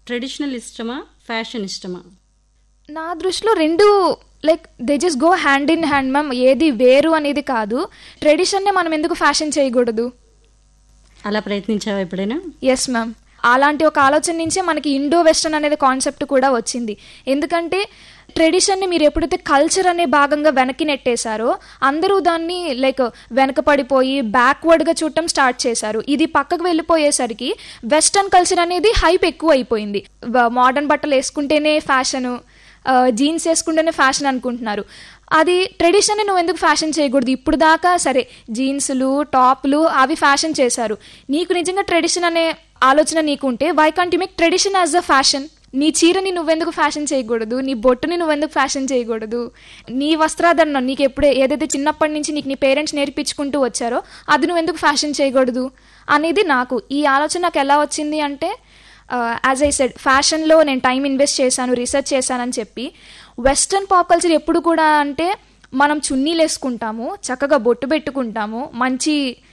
traditional ఇష్టమా fashion ఇష్టమా నా దృష్టిలో రెండు like they just go hand in hand ma'am ఏది వేరు అనేది కాదు ట్రెడిషన్నే మనం ఎందుకు ఫ్యాషన్ చేయకూడదు అలా ప్రయత్నించావా ఎప్పుడైనా ఎస్ మ్యామ్ అలాంటి ఒక ఆలోచన నుంచే మనకి ఇండో వెస్టర్న్ అనేది కాన్సెప్ట్ కూడా వచ్చింది ఎందుకంటే ట్రెడిషన్ని మీరు ఎప్పుడైతే కల్చర్ అనే భాగంగా వెనక్కి నెట్టేశారో అందరూ దాన్ని లైక్ వెనకపడిపోయి బ్యాక్వర్డ్గా చూడటం స్టార్ట్ చేశారు ఇది పక్కకు వెళ్ళిపోయేసరికి వెస్టర్న్ కల్చర్ అనేది హైప్ ఎక్కువ అయిపోయింది మోడర్న్ బట్టలు వేసుకుంటేనే ఫ్యాషను జీన్స్ వేసుకుంటేనే ఫ్యాషన్ అనుకుంటున్నారు అది ట్రెడిషన్ నువ్వు ఎందుకు ఫ్యాషన్ చేయకూడదు ఇప్పుడు దాకా సరే జీన్సులు టాప్లు అవి ఫ్యాషన్ చేశారు నీకు నిజంగా ట్రెడిషన్ అనే ఆలోచన నీకు ఉంటే why can't you make tradition as a fashion నీ చీరని నువ్వెందుకు ఫ్యాషన్ చేయకూడదు నీ బొట్టుని నువ్వెందుకు ఫ్యాషన్ చేయకూడదు నీ వస్త్రాధరణ నీకు ఎప్పుడే ఏదైతే చిన్నప్పటి నుంచి నీకు నీ పేరెంట్స్ నేర్పించుకుంటూ వచ్చారో అది నువ్వు ఎందుకు ఫ్యాషన్ చేయకూడదు అనేది నాకు ఈ ఆలోచన నాకు ఎలా వచ్చింది అంటే యాజ్ ఐ సెడ్ ఫ్యాషన్లో నేను టైం ఇన్వెస్ట్ చేశాను రీసెర్చ్ చేశానని చెప్పి వెస్ట్రన్ పాప్ కల్చర్ ఎప్పుడు కూడా అంటే మనం చున్నీలు వేసుకుంటాము చక్కగా బొట్టు పెట్టుకుంటాము మంచి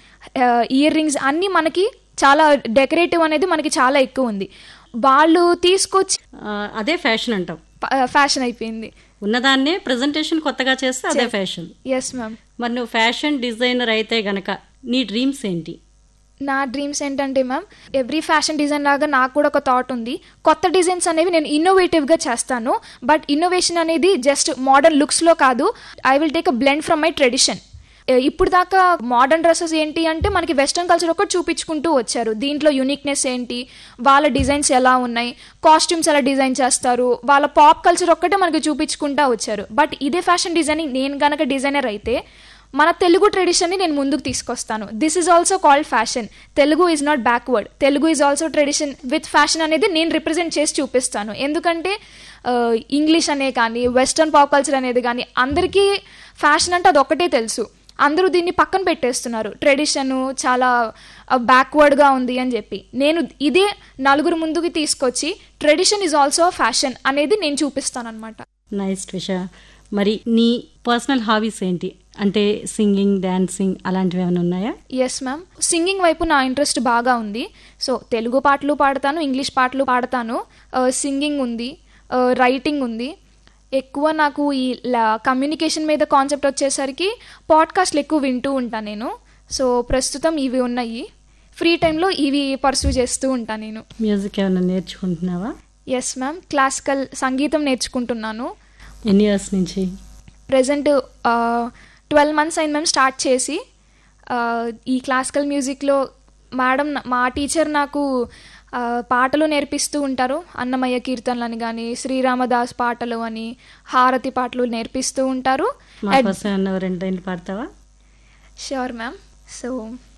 ఇయర్ రింగ్స్ అన్నీ మనకి చాలా డెకరేటివ్ అనేది మనకి చాలా ఎక్కువ ఉంది వాళ్ళు తీసుకొచ్చి ఆ, అదే ఫ్యాషన్ అంటాం ఫ్యాషన్ అయిపోయింది ఉన్నదాన్నే ప్రజెంటేషన్ కొత్తగా చేస్తే అదే ఫ్యాషన్ ఎస్ మ్యామ్ మరి నువ్వు ఫ్యాషన్ డిజైనర్ అయితే గనక నీ డ్రీమ్స్ ఏంటి నా డ్రీమ్స్ ఏంటంటే మ్యామ్ ఎవ్రీ ఫ్యాషన్ డిజైన్ లాగా నాకు కూడా ఒక థాట్ ఉంది కొత్త డిజైన్స్ అనేవి నేను ఇన్నోవేటివ్గా చేస్తాను బట్ ఇన్నోవేషన్ అనేది జస్ట్ మోడర్న్ లుక్స్లో కాదు I will take a blend from my tradition ఇప్పుడు దాకా మోడర్న్ డ్రెస్సెస్ ఏంటి అంటే మనకి వెస్ట్రన్ కల్చర్ ఒకటి చూపించుకుంటూ వచ్చారు దీంట్లో యూనిక్నెస్ ఏంటి వాళ్ళ డిజైన్స్ ఎలా ఉన్నాయి కాస్ట్యూమ్స్ ఎలా డిజైన్ చేస్తారు వాళ్ళ పాప్ కల్చర్ ఒక్కటే మనకి చూపించుకుంటూ వచ్చారు బట్ ఇదే ఫ్యాషన్ డిజైనింగ్ నేను గనక డిజైనర్ అయితే మన తెలుగు ట్రెడిషన్ని నేను ముందుకు తీసుకొస్తాను this is also called fashion Telugu is not backward Telugu is also tradition with fashion అనేది నేను రిప్రజెంట్ చేసి చూపిస్తాను ఎందుకంటే ఇంగ్లీష్ అనే కానీ వెస్ట్రన్ పాప్ కల్చర్ అనేది కానీ అందరికీ ఫ్యాషన్ అంటే అది ఒక్కటే తెలుసు అందరూ దీన్ని పక్కన పెట్టేస్తున్నారు ట్రెడిషన్ చాలా బ్యాక్వర్డ్గా ఉంది అని చెప్పి నేను ఇదే నలుగురు ముందుకు తీసుకొచ్చి ట్రెడిషన్ ఈజ్ ఆల్సో ఫ్యాషన్ అనేది నేను చూపిస్తాను అనమాట నైస్ ట్విష మరి నీ పర్సనల్ హాబీస్ ఏంటి అంటే సింగింగ్ డాన్సింగ్ అలాంటివి ఏమైనా ఉన్నాయా ఎస్ మ్యామ్ సింగింగ్ వైపు నా ఇంట్రెస్ట్ బాగా ఉంది సో తెలుగు పాటలు పాడతాను ఇంగ్లీష్ పాటలు పాడతాను సింగింగ్ ఉంది రైటింగ్ ఉంది ఎక్కువ నాకు ఈ కమ్యూనికేషన్ మీద కాన్సెప్ట్ వచ్చేసరికి పాడ్కాస్ట్లు ఎక్కువ వింటూ ఉంటాను నేను సో ప్రస్తుతం ఇవి ఉన్నాయి ఫ్రీ టైంలో ఇవి పర్సూ చేస్తూ ఉంటాను నేను మ్యూజిక్ ఏమైనా నేర్చుకుంటున్నావా ఎస్ మ్యామ్ క్లాసికల్ సంగీతం నేర్చుకుంటున్నాను ఎన్ని ఇయర్స్ నుంచి ప్రజెంట్ ట్వెల్వ్ మంత్స్ అయింది మేము స్టార్ట్ చేసి ఆ, ఈ క్లాసికల్ మ్యూజిక్లో మేడం మా టీచర్ నాకు ఆ, పాటలు నేర్పిస్తూ ఉంటారు అన్నమయ్య కీర్తనలని కానీ శ్రీరామదాస్ పాటలు అని హారతి పాటలు నేర్పిస్తూ ఉంటారు మా కోసం ఏమన్నా రెండు రెండు పాడతావా ష్యూర్ మ్యామ్ సో